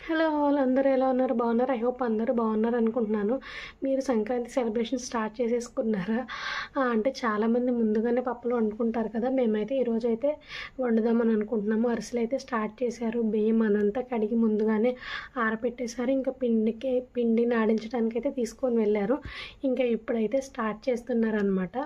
hello all అందరూ ఎలా ఉన్నారు బాగున్నారు ఐ హోప్ అందరూ బాగున్నారు అనుకుంటున్నాను మీరు సంక్రాంతి సెలబ్రేషన్ స్టార్ట్ చేసేసుకున్నారా ఆ, అంటే చాలామంది ముందుగానే పప్పులు వండుకుంటారు కదా మేమైతే ఈరోజు అయితే వండుదామని అనుకుంటున్నాము అరిసెలు అయితే స్టార్ట్ చేశారు బియ్యం అనంతా కడిగి ముందుగానే ఆరపెట్టేశారు ఇంకా పిండికి పిండిని ఆడించడానికి అయితే తీసుకొని వెళ్ళారు ఇంకా ఇప్పుడైతే స్టార్ట్ చేస్తున్నారు అనమాట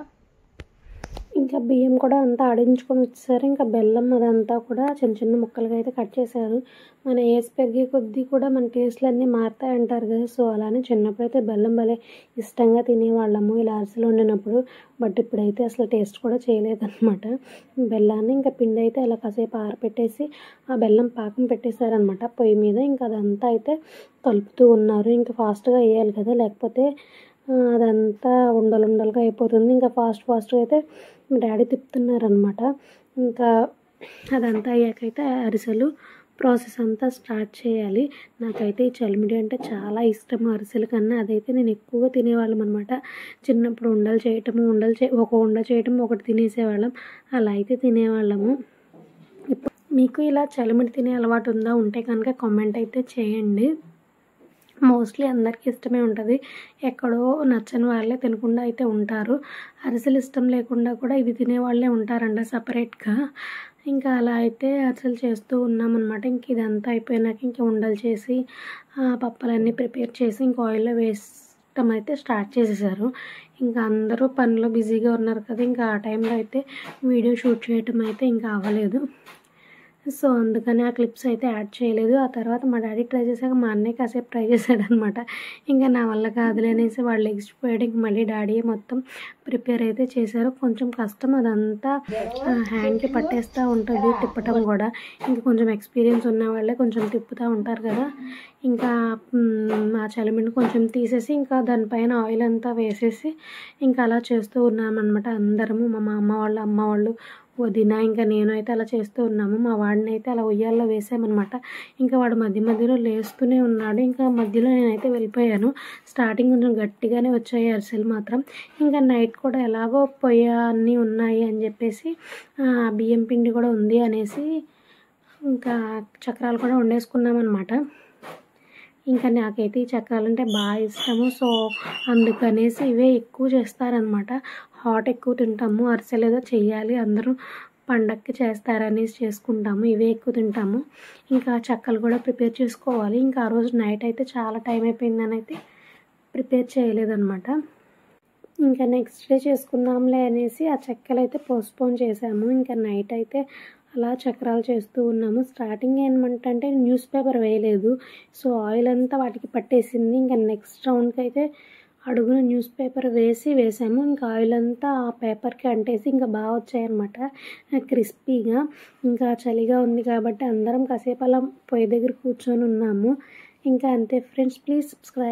ఇంకా బియ్యం కూడా అంతా ఆడించుకొని వచ్చేసారు ఇంకా బెల్లం అదంతా కూడా చిన్న చిన్న ముక్కలుగా అయితే కట్ చేశారు మన ఏజ్ పెరిగే కొద్దీ కూడా మన టేస్ట్లు అన్నీ మారుతాయి అంటారు కదా సో అలానే చిన్నప్పుడు అయితే బెల్లం భలే ఇష్టంగా తినేవాళ్ళము ఇలా అరిసెలు వండినప్పుడు బట్ ఇప్పుడైతే అసలు టేస్ట్ కూడా చేయలేదన్నమాట బెల్లాన్ని ఇంకా పిండి అయితే అలా కాసేపు ఆరపెట్టేసి ఆ బెల్లం పాకం పెట్టేశారనమాట పొయ్యి మీద ఇంకా అదంతా అయితే కలుపుతూ ఉన్నారు ఇంకా ఫాస్ట్గా వేయాలి కదా లేకపోతే ఆ, అదంతా ఉండలు ఉండలుగా అయిపోతుంది ఇంకా ఫాస్ట్ ఫాస్ట్గా అయితే మా డాడీ తిప్పుతున్నారనమాట ఇంకా అదంతా అయ్యాకైతే అరిసెలు ప్రాసెస్ అంతా స్టార్ట్ చేయాలి నాకైతే ఈ చలిమిడి అంటే చాలా ఇష్టం అరిసెల కన్నా అదైతే నేను ఎక్కువగా తినేవాళ్ళం అనమాట చిన్నప్పుడు ఉండలు చేయటము ఉండలు చే ఒక ఉండ చేయటం ఒకటి తినేసేవాళ్ళం అలా అయితే తినేవాళ్ళము ఇప్పుడు మీకు ఇలా చలిమిడి తినే అలవాటు ఉందా ఉంటే కనుక కామెంట్ అయితే చేయండి మోస్ట్లీ అందరికీ ఇష్టమే ఉంటుంది ఎక్కడో నచ్చని వాళ్ళే తినకుండా అయితే ఉంటారు అరిసెలు ఇష్టం లేకుండా కూడా ఇది తినే వాళ్ళే ఉంటారంట సపరేట్గా ఇంకా అలా అయితే అరిసెలు చేస్తూ ఉన్నామన్నమాట ఇంక ఇదంతా అయిపోయినాక ఇంకా ఉండలు చేసి ఆ పప్పలన్నీ ప్రిపేర్ చేసి ఇంకా ఆయిల్లో వేసటం అయితే స్టార్ట్ చేసేసారు ఇంకా అందరూ పనిలో బిజీగా ఉన్నారు కదా ఇంకా ఆ టైంలో అయితే వీడియో షూట్ చేయటం అయితే ఇంకా అవ్వలేదు సో అందుకని ఆ క్లిప్స్ అయితే యాడ్ చేయలేదు ఆ తర్వాత మా డాడీ ట్రై చేశాక మా అన్నయ్య కాసేపు ట్రై చేశాడనమాట ఇంకా నా వల్ల కాదులేనేసి వాళ్ళు ఎగిసిపోయాడు ఇంక మళ్ళీ డాడీ మొత్తం ప్రిపేర్ అయితే చేశారు కొంచెం కష్టం అదంతా హ్యాండ్కి పట్టేస్తూ ఉంటుంది తిప్పటం కూడా ఇంకా కొంచెం ఎక్స్పీరియన్స్ ఉన్న వాళ్ళే కొంచెం తిప్పుతూ ఉంటారు కదా ఇంకా మ్, ఆ చలిమిని కొంచెం తీసేసి ఇంకా దానిపైన ఆయిల్ అంతా వేసేసి ఇంకా అలా చేస్తూ ఉన్నామన్నమాట అందరము మా మా అమ్మ వాళ్ళు అమ్మ వాళ్ళు వదిన ఇంకా నేను అయితే అలా చేస్తూ ఉన్నాము మా వాడిని అయితే అలా ఉయ్యాల్లో వేసామన్నమాట ఇంకా వాడు మధ్య మధ్యలో లేస్తూనే ఉన్నాడు ఇంకా మధ్యలో నేనైతే వెళ్ళిపోయాను స్టార్టింగ్ కొంచెం గట్టిగానే వచ్చాయి అరిసెలు మాత్రం ఇంకా నైట్ కూడా ఎలాగో పొయ్యి అన్నీ ఉన్నాయి అని చెప్పేసి ఆ, బియ్యం పిండి కూడా ఉంది అనేసి ఇంకా చక్రాలు కూడా వండేసుకున్నాం అనమాట ఇంకా నాకైతే ఈ చక్రాలు అంటే బాగా ఇష్టము సో అందుకనేసి ఇవే ఎక్కువ చేస్తారనమాట హాట్ ఎక్కువ తింటాము అరిసెలు ఏదో చెయ్యాలి అందరూ పండక్కి చేస్తారనేసి చేసుకుంటాము ఇవే ఎక్కువ తింటాము ఇంకా చక్కలు కూడా ప్రిపేర్ చేసుకోవాలి ఇంకా ఆ రోజు నైట్ అయితే చాలా టైం అయిపోయిందని అయితే ప్రిపేర్ చేయలేదన్నమాట ఇంకా నెక్స్ట్ డే చేసుకుందాంలే అనేసి ఆ చెక్కలు అయితే పోస్ట్పోన్ చేసాము ఇంకా నైట్ అయితే అలా చక్రాలు చేస్తూ ఉన్నాము స్టార్టింగ్ ఏమంటే న్యూస్ పేపర్ వేయలేదు సో ఆయిల్ అంతా వాటికి పట్టేసింది ఇంకా నెక్స్ట్ రౌండ్కి అయితే అడుగున న్యూస్ పేపర్ వేసి వేసాము ఇంకా ఆయిల్ అంతా ఆ పేపర్కి అంటేసి ఇంకా బాగా వచ్చాయన్నమాట క్రిస్పీగా ఇంకా చలిగా ఉంది కాబట్టి అందరం కాసేపు అలా పొయ్యి దగ్గర కూర్చొని ఉన్నాము ఇంకా అంతే ఫ్రెండ్స్ ప్లీజ్ సబ్స్క్రైబ్